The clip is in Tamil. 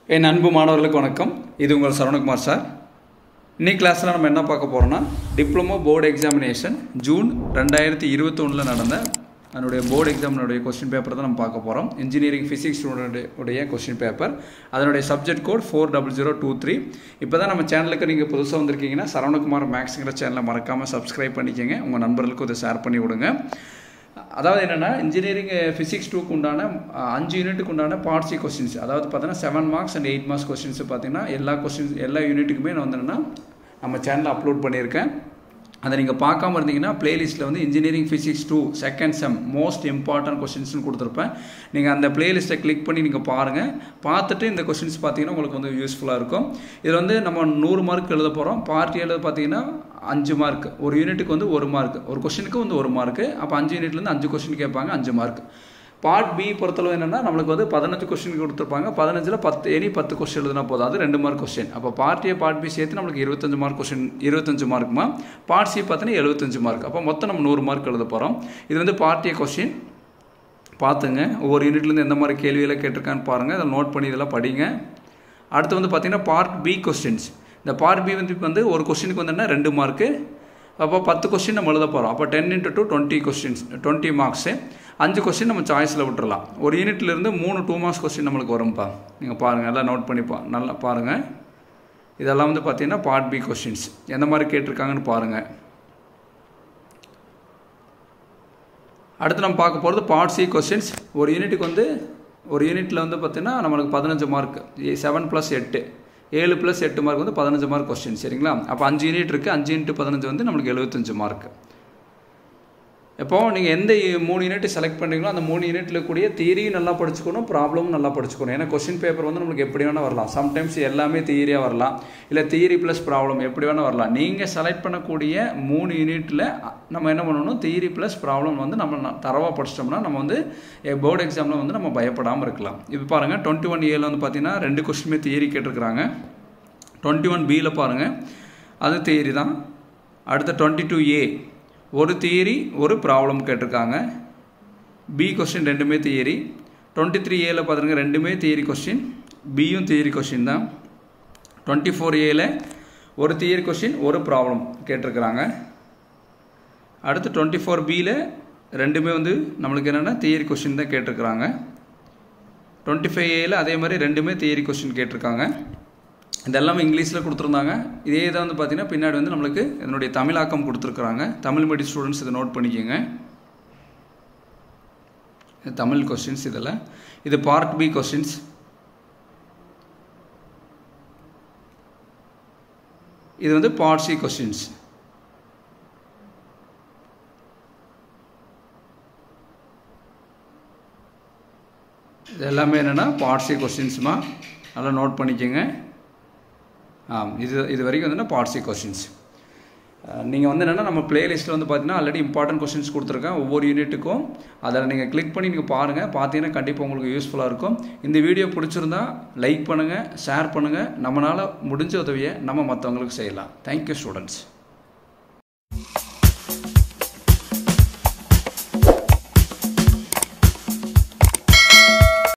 என் அன்பு மாணவர்களுக்கு வணக்கம் இது உங்கள் சரவணகுமார் சார் இன்னைக்கு கிளாஸில் நம்ம என்ன பார்க்க போகிறோம்னா டிப்ளமோ போர்டு எக்ஸாமினேஷன் ஜூன் ரெண்டாயிரத்தி இருபத்தொன்னில் நடந்த அதனுடைய போர்டு எக்ஸாமினுடைய கொஸ்டின் பேப்பர் தான் நம்ம பார்க்க போகிறோம் இன்ஜினியரிங் ஃபிசிக்ஸ் உடைய கொஸ்டின் பேப்பர் அதனுடைய subject code four double zero two three இப்போ தான் நம்ம சேனலுக்கு நீங்கள் புதுசாக வந்திருக்கீங்கன்னா சரவணகுமார் மேக்ஸுங்கிற சேனலை மறக்காமல் சப்ஸ்கிரைப் பண்ணிக்கோங்க உங்கள் நண்பர்களுக்கும் இதை ஷேர் பண்ணி விடுங்க அதாவது என்னென்னா இன்ஜினியரிங் ஃபிசிக்ஸ் டூக்கு உண்டான அஹ், அஞ்சு யூனிட்டுக்கு உண்டான பார்ட்ஸி கொஸ்டின்ஸ் அதாவது பார்த்தீங்கன்னா seven marks and eight marks questions பார்த்தீங்கன்னா எல்லா கொஸ்டின்ஸ் எல்லா யூனிட்டுக்குமே நான் வந்து என்னன்னா நம்ம சேனலில் அப்லோட் பண்ணியிருக்கேன் அதை நீங்கள் பார்க்காம இருந்தீங்கன்னா பிளேலிஸ்ட்டில் வந்து engineering physics two second sem most important கொஸ்டின்ஸ்னு கொடுத்துருப்பேன் நீங்கள் அந்த பிளேலிஸ்ட்டை கிளிக் பண்ணி நீங்கள் பாருங்கள் பார்த்துட்டு இந்த கொஸ்டின்ஸ் பார்த்தீங்கன்னா உங்களுக்கு வந்து யூஸ்ஃபுல்லாக இருக்கும் இதில் வந்து நம்ம நூறு மார்க் எழுத போகிறோம் பார்ட் எழுத பார்த்தீங்கன்னா அஞ்சு மார்க் ஒரு யூனிட்டுக்கு வந்து ஒரு மார்க் ஒரு கொஸ்டினுக்கு வந்து ஒரு மார்க்கு அப்போ அஞ்சு யூனிட்லேருந்து அஞ்சு கொஸ்டின் கேட்பாங்க அஞ்சு மார்க் பார்ட் பி பொறுத்தளவு என்னென்னா நம்மளுக்கு வந்து பதினஞ்சு கொஸ்டின் கொடுத்துருப்பாங்க பதினஞ்சில் பத்து எனி பத்து கொஸ்டின் எழுதுனா போதும் அது ரெண்டு மார்க் கொஸ்டின் அப்போ பார்ட் ஏ பார்ட் பி சேர்த்து நம்மளுக்கு இருபத்தஞ்சு மார்க் கொஸ்டின் இருபத்தஞ்சு மார்க்குமா பார்ட் சி பார்த்தீங்கன்னா எழுபத்தஞ்சு மார்க் அப்போ மொத்தம் நம்ம நூறு மார்க் எழுத போகிறோம் இது வந்து பார்ட் ஏ கொஸ்டின் பார்த்துங்க ஒவ்வொரு யூனிட்லேருந்து எந்த மாதிரி கேள்வியெல்லாம் கேட்டிருக்கான்னு பாருங்கள் இதை நோட் பண்ணி இதெல்லாம் படிங்க அடுத்து வந்து பார்த்தீங்கன்னா பார்ட் பி கொஸ்டின்ஸ் இந்த பார்ட் பி வந்து வந்து ஒரு கொஸ்டினுக்கு வந்து என்ன ரெண்டு மார்க்கு அப்போ பத்து கொஸ்டின் நம்ம எழுத போகிறோம் அப்போ ten into two twenty questions twenty marks அஞ்சு கொஸ்டின் நம்ம சாய்ஸில் விட்டுறலாம் ஒரு யூனிட்லேருந்து மூணு டூ மார்க்ஸ் கொஸ்டின் நம்மளுக்கு வரும்ப்பா நீங்கள் பாருங்கள் எல்லாம் நோட் பண்ணி பா நல்லா பாருங்கள் இதெல்லாம் வந்து பார்த்தீங்கன்னா பார்ட் பி கொஸ்டின்ஸ் எந்த மாதிரி கேட்டிருக்காங்கன்னு பாருங்கள் அடுத்து நம்ம பார்க்க போகிறது பார்ட் சி கொஸ்டின்ஸ் ஒரு யூனிட்டுக்கு வந்து ஒரு யூனிட்டில் வந்து பார்த்தீங்கன்னா நம்மளுக்கு பதினஞ்சு மார்க் செவன் ப்ளஸ் எட்டு ஏழு ப்ளஸ் எட்டு மார்க் வந்து பதினஞ்சு மார்க் கொஸ்டின் சரிங்களா அப்போ அஞ்சு யூனிட் இருக்குது அஞ்சு இன்ட்டு பதினஞ்சு வந்து நம்மளுக்கு எழுபத்தஞ்சு மார்க் இப்போ நீங்கள் எந்த யூ- மூணு யூனிட் செலக்ட் பண்ணுறீங்களோ அந்த மூணு யூனிட்டில் கூடிய தியரியும் நல்லா படிச்சுக்கணும் ப்ராப்ளமும் நல்லா படிச்சுக்கணும் ஏன்னா கொஸ்டின் பேப்பர் வந்து நம்மளுக்கு எப்படி வேணால் வரலாம் சம்டைம்ஸ் எல்லாமே தியரியாக வரலாம் இல்லை தியரி ப்ளஸ் ப்ராப்ளம் எப்படி வேணால் வரலாம் நீங்கள் செலக்ட் பண்ணக்கூடிய மூணு யூனிட்டில் நம்ம என்ன பண்ணணும் தியரி ப்ளஸ் ப்ராப்ளம் வந்து நம்ம ந- தரவா படிச்சிட்டோம்னா நம்ம வந்து போர்டு எக்ஸாமில் வந்து நம்ம பயப்படாமல் இருக்கலாம் இப்போ பாருங்கள் டுவெண்ட்டி ஒன் ஏல வந்து பார்த்தீங்கன்னா ரெண்டு கொஸ்டினுமே தியரி கேட்டிருக்கிறாங்க டுவெண்ட்டி ஒன் பியில் பாருங்கள் அது தியரி தான் அடுத்த டுவெண்ட்டி டூ ஏ ஒரு தியரி ஒரு ப்ராப்ளம் கேட்டிருக்காங்க பி கொஸ்டின் ரெண்டுமே தியரி டுவெண்ட்டி த்ரீ ஏல பார்த்துருங்க ரெண்டுமே தியரி கொஸ்டின் பியும் தியரி கொஸ்டின் தான் டுவெண்ட்டி ஃபோர் ஏல ஒரு தியரி கொஸ்டின் ஒரு ப்ராப்ளம் கேட்டிருக்கிறாங்க அடுத்து டுவெண்ட்டி ஃபோர் பியில் ரெண்டுமே வந்து நம்மளுக்கு என்னென்னா தியரி கொஸ்டின் தான் கேட்டிருக்கிறாங்க டுவெண்ட்டி ஃபைவ் ஏல அதே மாதிரி ரெண்டுமே தியரி கொஸ்டின் கேட்டிருக்காங்க இதெல்லாமே இங்கிலீஷில் கொடுத்துருந்தாங்க இதே இதை வந்து பார்த்தீங்கன்னா பின்னாடி வந்து நம்மளுக்கு இதனுடைய தமிழாக்கம் கொடுத்துருக்குறாங்க தமிழ் மீடியம் ஸ்டூடெண்ட்ஸ் இதை நோட் பண்ணிக்கோங்க இது தமிழ் கொஸ்டின்ஸ் இதில் இது பார்ட் பி கொஸ்டின்ஸ் இது வந்து பார்ட் சி கொஸ்டின்ஸ் இது எல்லாமே என்னென்னா பார்ட் சி கொஸ்டின்ஸுமா நல்லா நோட் பண்ணிக்கோங்க ஆ இது இது வரைக்கும் வந்து பார்ட் சி கொஸ்டின்ஸ் நீங்கள் வந்து என்னென்னா நம்ம பிளேலிஸ்ட்டில் வந்து பார்த்தீங்கன்னா ஆல்ரெடி இம்பார்ட்டன்ட் கொஸ்டின்ஸ் கொடுத்துருக்கேன் ஒவ்வொரு யூனிட்டுக்கும் அதில் நீங்கள் கிளிக் பண்ணி நீங்கள் பாருங்கள் பார்த்தீங்கன்னா கண்டிப்பாக உங்களுக்கு யூஸ்ஃபுல்லாக இருக்கும் இந்த வீடியோ பிடிச்சிருந்தா லைக் பண்ணுங்கள் ஷேர் பண்ணுங்கள் நம்மளால் முடிஞ்ச உதவியை நம்ம மற்றவங்களுக்கு செய்யலாம் தேங்க்யூ ஸ்டூடெண்ட்ஸ்